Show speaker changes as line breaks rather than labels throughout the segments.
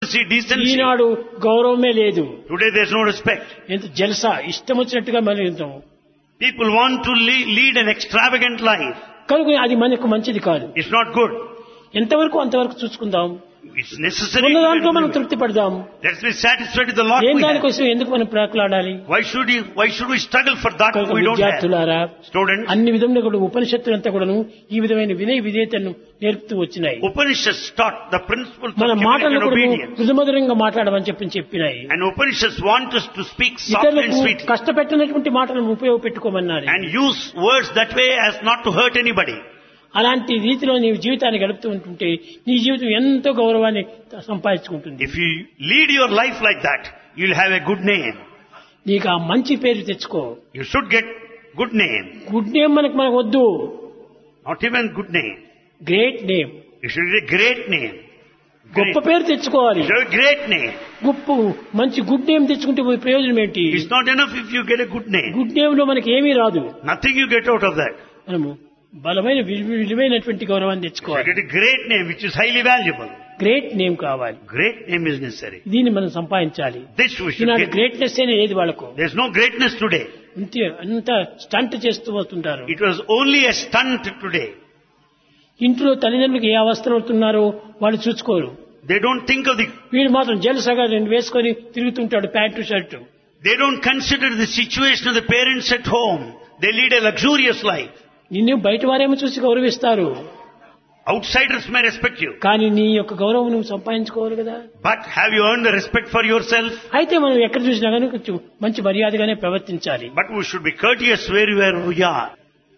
See decency.
ఈనాడు గౌరవమే లేదు
Today there's no respect.
ఎంత జలసా ఇష్టం వచ్చినట్టుగా మనం
People want to le- lead an extravagant life.
కనుక అది మనకు మంచిది కాదు
It's not good.
ఎంతవరకు అంతవరకు చూసుకుందాం
It's necessary.
ఉన్న
to
దాంట్లో మనం
live.
తృప్తి పడదాం
Let's be satisfied with the lot
ఏం
we have.
దానికోసం ఎందుకు మనం ప్రాకులాడాలి
Why should you, why should we struggle for that
కనుక
we don't have?
విద్యార్థులారా
Students,
అన్ని విధంగా కూడా ఉపనిషత్తులంతా కూడాను ఈ విధమైన వినయ విధేయతను నేర్పుతూ వచ్చినాయి
Upanishads taught the principles of
మన
humility
మాటలను
and
కూడా
obedience.
మృదుమధురంగా మాట్లాడమని చెప్పి చెప్పినాయి
And Upanishads want us to speak softly and
ఇతరులకు
sweetly.
కష్టపెట్టినటువంటి మాటలను ఉపయోగపెట్టుకోమన్నారు
And use words that way as not to hurt anybody.
అలాంటి రీతిలో నీవు జీవితాన్ని గడుపుతూ ఉంటుంటే నీ జీవితం ఎంతో గౌరవాన్ని సంపాదించుకుంటుంది
If you lead your life like that, you'll have a good name.
నీకు ఆ మంచి పేరు తెచ్చుకో
You should get good name.
Good name మనకు మనకు వద్దు
Not even good name.
Great name
You should get a great name. Great.
గొప్ప పేరు తెచ్చుకోవాలి
You should have a great name.
గొప్ప మంచి గుడ్ నేమ్ తెచ్చుకుంటే పోయే ప్రయోజనం ఏంటి
It's not enough if you get a good name.
Good name లో మనకి ఏమీ రాదు
Nothing you get out of that.
మనము బలమైన విలు- విలువైనటువంటి గౌరవాన్ని
You
తెచ్చుకోవాలి
get a great name which is highly valuable.
Great name కావాలి
Great name is necessary.
దీన్ని మనం సంపాదించాలి
This we should
ఈనాడు
get.
గ్రేట్నెస్ అనే ఏది వాళ్ళకు
There's no greatness today.
అంతే అంత స్టంట్ చేస్తూ వస్తుంటారు
It was only a stunt today.
ఇంట్లో తల్లిదండ్రులకు ఏ అవస్థలు అవుతున్నారో వాళ్ళు చూసుకోరు
They don't think of the,
వీడు మాత్రం జలసగా రెండు వేసుకొని తిరుగుతుంటాడు pant shirt
they don't consider the situation of the parents at home. They lead a luxurious life.
నిన్ను బయట వారేమో చూసి గౌరవిస్తారు
Outsiders may respect you.
కానీ నీ యొక్క గౌరవం నువ్వు సంపాదించుకోవాలి కదా
But have you earned the respect for yourself?
అయితే మనం ఎక్కడ చూసినా కానీ కొంచెం మంచి మర్యాదగానే ప్రవర్తించాలి
But we should be courteous wherever we are.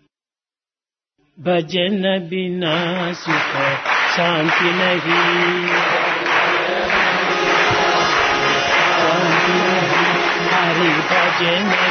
భజన బినా సుఖ శాంతి నహి శాంతి నహి హరి భజన